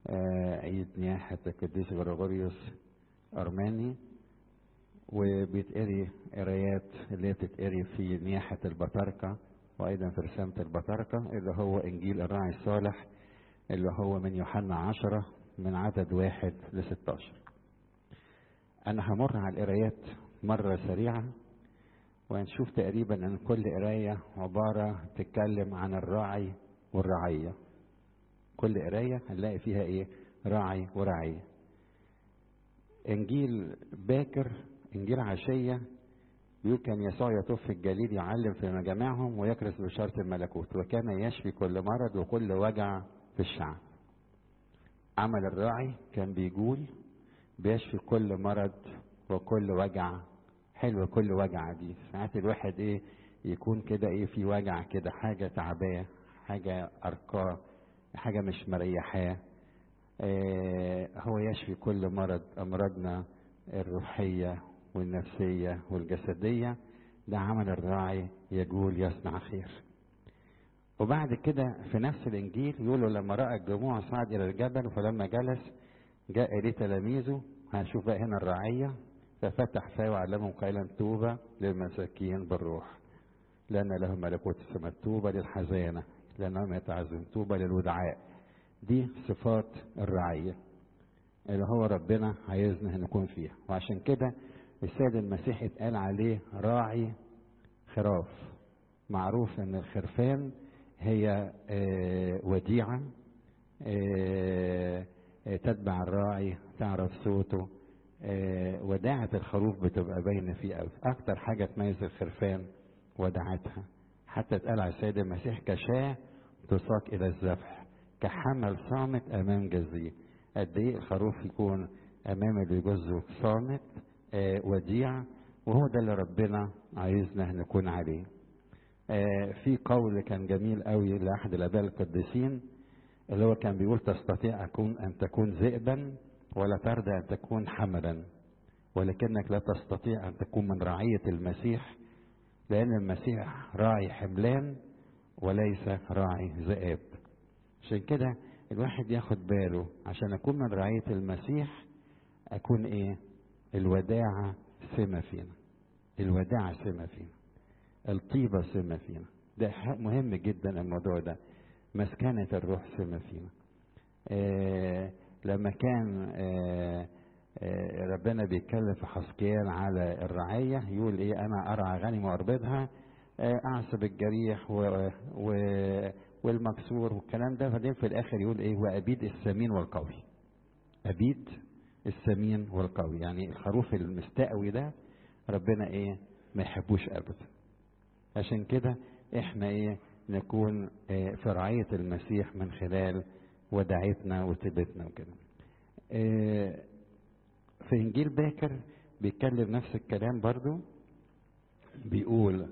آه، عيد نياحة القديس غريغوريوس أرماني وبيتقري قرايات اللي هي بتتقري في نياحة البطاركة وأيضا في رسامة البطاركة اللي هو إنجيل الراعي الصالح اللي هو من يوحنا عشرة من عدد واحد لستاشر أنا همر على القرايات مرة سريعة وهنشوف تقريبا أن كل قراية عبارة تتكلم عن الراعي والرعية كل قراية هنلاقي فيها إيه راعي ورعية إنجيل باكر إنجيل عشية بيقول كان يسوع يطوف في الجليل يعلم في مجامعهم ويكرس بشارة الملكوت وكان يشفي كل مرض وكل وجع في الشعب عمل الراعي كان بيقول بيشفي كل مرض وكل وجع حلو كل وجع دي ساعات الواحد ايه يكون كده ايه في وجع كده حاجة تعباه حاجة أرقاه حاجة مش مريحاه آه هو يشفي كل مرض أمراضنا الروحية والنفسية والجسدية ده عمل الراعي يقول يصنع خير وبعد كده في نفس الإنجيل يقولوا لما رأى الجموع صعد إلى الجبل فلما جلس جاء إليه تلاميذه هنشوف بقى هنا الرعية ففتح فاه وعلمهم قائلا توبة للمساكين بالروح لأن لهم ملكوت السماء توبة للحزانة لأنهم يتعزون توبة للودعاء دي صفات الرعية اللي هو ربنا عايزنا نكون فيها وعشان كده السيد المسيح اتقال عليه راعي خراف معروف ان الخرفان هي وديعة تتبع الراعي تعرف صوته وداعة الخروف بتبقى باينة فيه قوي أكتر حاجة تميز الخرفان وداعتها حتى اتقال على السيد المسيح كشاة تساق إلى الذبح كحمل صامت أمام جزيه قد إيه الخروف يكون أمام اللي يجزه صامت آه وديع وهو ده اللي ربنا عايزنا نكون عليه آه في قول كان جميل قوي لأحد الآباء القديسين اللي هو كان بيقول تستطيع أكون أن تكون ذئبا ولا ترضى أن تكون حملا ولكنك لا تستطيع أن تكون من رعية المسيح لأن المسيح راعي حملان وليس راعي ذئاب عشان كده الواحد ياخد باله عشان أكون من رعية المسيح أكون إيه الوداعة سمة فينا الوداعة سمة فينا الطيبة سمة فينا ده مهم جدا الموضوع ده مسكنة الروح سمة فينا آه لما كان آه آه ربنا بيتكلم في حسكيال على الرعية يقول ايه انا ارعى غنم واربدها اعصب الجريح و و والمكسور والكلام ده بعدين في الاخر يقول ايه وابيد السمين والقوي ابيد السمين والقوي يعني الخروف المستقوي ده ربنا ايه ما يحبوش ابدا عشان كده احنا ايه نكون اه في رعاية المسيح من خلال وداعتنا وتبتنا وكده اه في انجيل باكر بيتكلم نفس الكلام برضو بيقول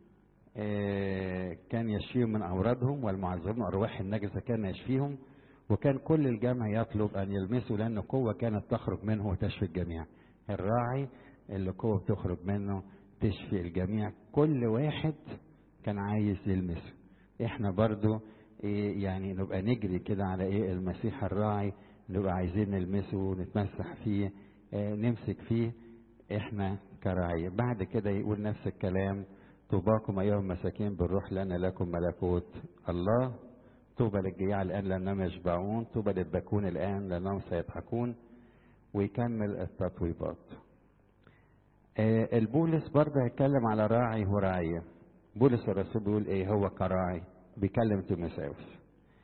اه كان يشفيهم من أورادهم والمعذبون أرواح النجسة كان يشفيهم وكان كل الجمع يطلب أن يلمسه لأن قوة كانت تخرج منه وتشفي الجميع الراعي اللي قوة بتخرج منه تشفي الجميع كل واحد كان عايز يلمسه احنا برضو إيه يعني نبقى نجري كده على ايه المسيح الراعي نبقى عايزين نلمسه ونتمسح فيه اه نمسك فيه احنا كراعية بعد كده يقول نفس الكلام طوباكم ايها المساكين بالروح لان لكم ملكوت الله طوبى للجياع الآن لأنهم يشبعون طوبى للبكون الآن لأنهم سيضحكون ويكمل التطويبات آه البولس برضه هيتكلم على راعي ورعية بولس الرسول بيقول ايه هو كراعي بيكلم تيموساوس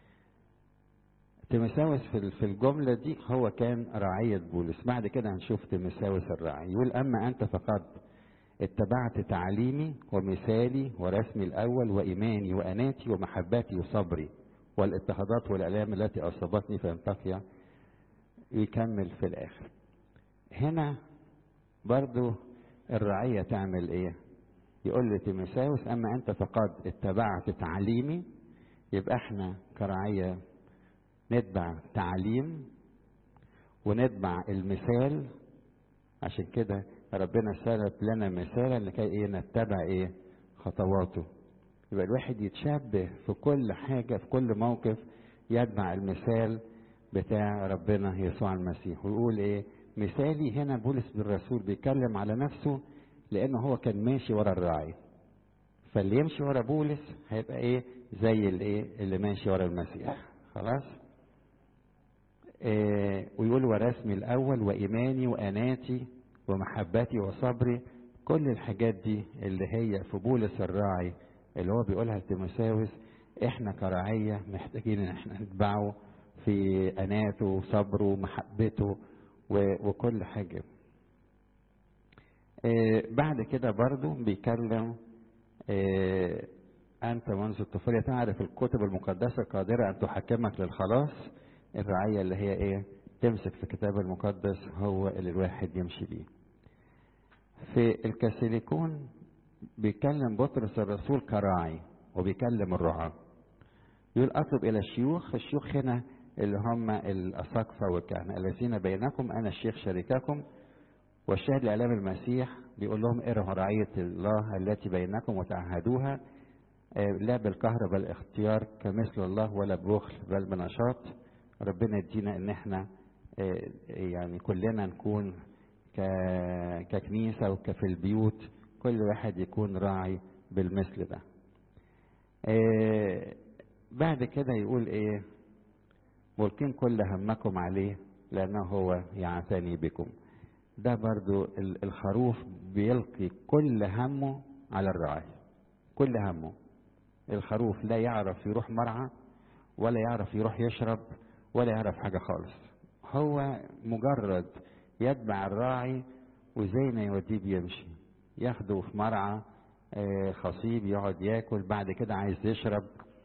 تيموساوس في في الجملة دي هو كان رعية بولس بعد كده هنشوف تيموساوس الراعي يقول أما أنت فقد اتبعت تعليمي ومثالي ورسمي الأول وإيماني وأناتي ومحبتي وصبري والاضطهادات والآلام التي أصابتني في أنطاكيا يكمل في الآخر هنا برضو الرعية تعمل إيه يقول لتيموساوس أما أنت فقد اتبعت تعليمي يبقى احنا كرعية نتبع تعليم ونتبع المثال عشان كده ربنا سلب لنا مثالا لكي ايه نتبع ايه خطواته يبقى الواحد يتشبه في كل حاجة في كل موقف يتبع المثال بتاع ربنا يسوع المسيح ويقول ايه مثالي هنا بولس بالرسول بيتكلم على نفسه لانه هو كان ماشي ورا الراعي فاللي يمشي ورا بولس هيبقى ايه زي الايه اللي ماشي ورا المسيح خلاص إيه ويقول ورسمي الاول وايماني واناتي ومحبتي وصبري كل الحاجات دي اللي هي في بولس الراعي اللي هو بيقولها لتيموساوس احنا كرعية محتاجين ان احنا نتبعه في اناته وصبره ومحبته وكل حاجة إيه بعد كده برضو بيكلم إيه أنت منذ الطفولة تعرف الكتب المقدسة قادرة أن تحكمك للخلاص الرعية اللي هي إيه تمسك في الكتاب المقدس هو اللي الواحد يمشي بيه في الكاثوليكون بيكلم بطرس الرسول كراعي وبيكلم الرعاة يقول أطلب إلى الشيوخ الشيوخ هنا اللي هم الأساقفة والكهنة الذين بينكم أنا الشيخ شريككم والشاهد لإعلام المسيح بيقول لهم ارعوا رعية الله التي بينكم وتعهدوها لا بالقهر بل اختيار كمثل الله ولا ببخل بل بنشاط ربنا يدينا ان احنا يعني كلنا نكون ككنيسة وكفي البيوت كل واحد يكون راعي بالمثل ده بعد كده يقول ايه ملقين كل همكم عليه لانه هو يعتني بكم ده برضو الخروف بيلقي كل همه على الراعي كل همه الخروف لا يعرف يروح مرعى ولا يعرف يروح يشرب ولا يعرف حاجة خالص هو مجرد يتبع الراعي وزي ما يوديه بيمشي ياخده في مرعى خصيب يقعد ياكل بعد كده عايز يشرب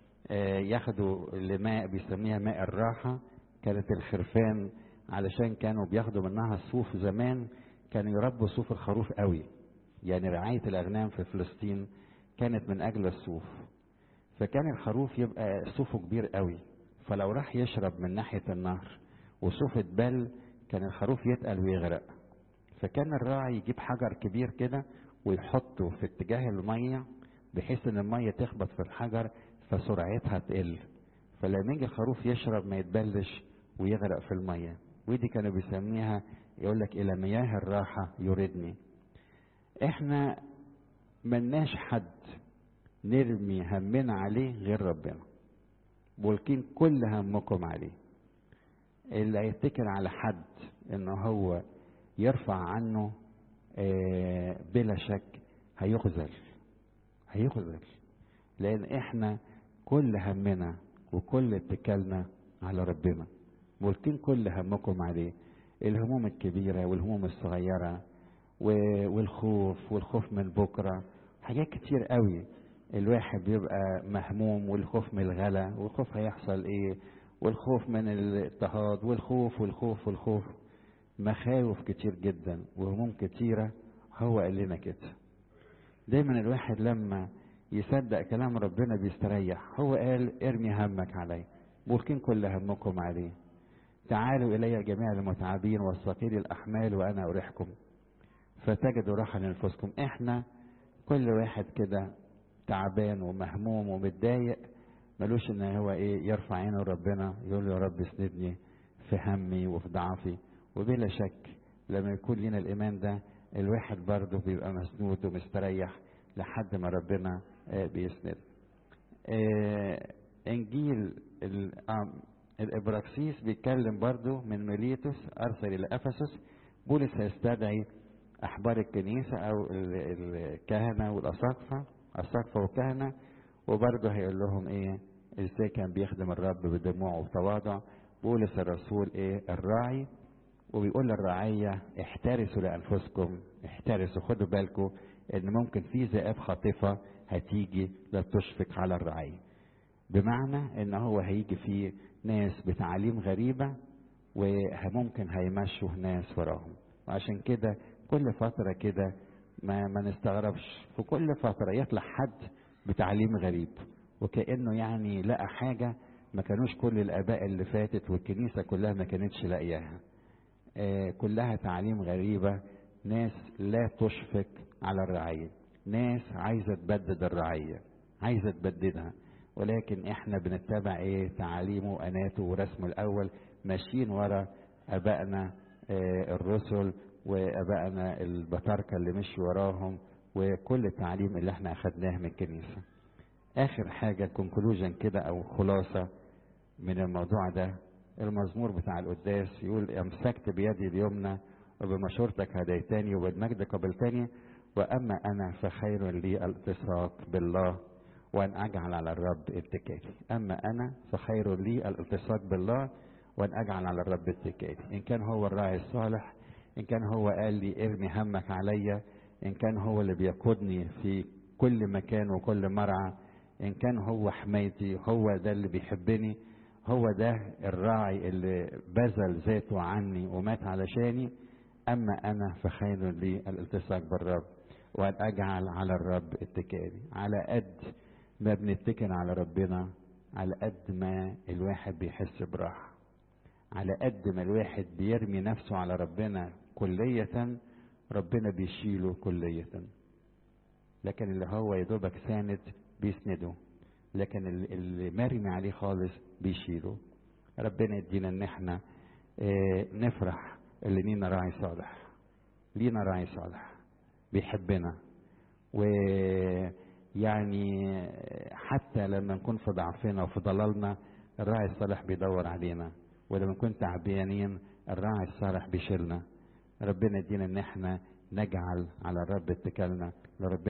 ياخده لماء بيسميها ماء الراحة كانت الخرفان علشان كانوا بياخدوا منها الصوف زمان كانوا يربوا صوف الخروف قوي يعني رعاية الأغنام في فلسطين كانت من أجل الصوف فكان الخروف يبقى صوفه كبير قوي فلو راح يشرب من ناحية النهر وصوف اتبل كان الخروف يتقل ويغرق فكان الراعي يجيب حجر كبير كده ويحطه في اتجاه المية بحيث ان المية تخبط في الحجر فسرعتها تقل فلما يجي الخروف يشرب ما يتبلش ويغرق في المية ودي كانوا بيسميها يقول لك الى مياه الراحة يردني احنا ملناش حد نرمي همنا عليه غير ربنا ملكين كل همكم عليه اللي هيتكل على حد ان هو يرفع عنه آه بلا شك هيخذل هيخذل لان احنا كل همنا وكل اتكالنا على ربنا ملكين كل همكم عليه الهموم الكبيره والهموم الصغيره والخوف والخوف من بكره حاجات كتير قوي الواحد بيبقى مهموم والخوف من الغلا والخوف هيحصل ايه والخوف من الاضطهاد والخوف والخوف والخوف مخاوف كتير جدا وهموم كتيرة هو قال لنا كده دايما الواحد لما يصدق كلام ربنا بيستريح هو قال ارمي همك علي ملكين كل همكم عليه تعالوا إلي جميع المتعبين والثقيل الأحمال وأنا أريحكم فتجدوا راحة لنفسكم احنا كل واحد كده تعبان ومهموم ومتضايق ملوش ان هو ايه يرفع عينه لربنا يقول له يا رب اسندني في همي وفي ضعفي وبلا شك لما يكون لنا الايمان ده الواحد برضه بيبقى مسنود ومستريح لحد ما ربنا آه بيسند آه انجيل الابراكسيس بيتكلم برضه من ميليتوس ارسل الى افسس بولس هيستدعي احبار الكنيسه او الكهنه والاساقفه اساقفه وكهنه وبرضه هيقول لهم ايه ازاي كان بيخدم الرب بدموع وبتواضع بولس الرسول ايه الراعي وبيقول للرعية احترسوا لأنفسكم احترسوا خدوا بالكم ان ممكن في ذئاب خاطفة هتيجي لا تشفق على الرعية بمعنى ان هو هيجي فيه ناس بتعاليم غريبة وممكن هيمشوا ناس وراهم وعشان كده كل فترة كده ما, ما نستغربش في كل فترة يطلع حد بتعليم غريب وكأنه يعني لقى حاجة ما كانوش كل الآباء اللي فاتت والكنيسة كلها ما كانتش لاقياها آه كلها تعليم غريبة ناس لا تشفق على الرعية ناس عايزة تبدد الرعية عايزة تبددها ولكن احنا بنتبع ايه تعاليمه واناته ورسمه الاول ماشيين ورا ابائنا آه، الرسل وابائنا البطاركه اللي مشي وراهم وكل التعليم اللي احنا اخدناه من الكنيسه اخر حاجه كونكلوجن كده او خلاصه من الموضوع ده المزمور بتاع القداس يقول امسكت بيدي اليمنى وبمشورتك هديتني وبالمجد قبلتني واما انا فخير لي الالتصاق بالله وان اجعل على الرب اتكالي اما انا فخير لي الالتصاق بالله وان اجعل على الرب اتكالي ان كان هو الراعي الصالح ان كان هو قال لي ارمي همك عليا ان كان هو اللي بيقودني في كل مكان وكل مرعى ان كان هو حمايتي هو ده اللي بيحبني هو ده الراعي اللي بذل ذاته عني ومات علشاني اما انا فخير لي الالتصاق بالرب وان اجعل على الرب اتكالي على قد ما بنتكل على ربنا على قد ما الواحد بيحس براحه على قد ما الواحد بيرمي نفسه على ربنا كلية ربنا بيشيله كلية لكن اللي هو يدوبك ساند بيسنده لكن اللي مرمي عليه خالص بيشيله ربنا يدينا ان احنا اه نفرح اللي لينا راعي صالح لينا راعي صالح بيحبنا ويعني حتى لما نكون في ضعفنا وفي ضلالنا الراعي الصالح بيدور علينا ولما نكون تعبانين الراعي الصالح بيشيلنا ربنا يدينا ان احنا نجعل على الرب اتكالنا لربنا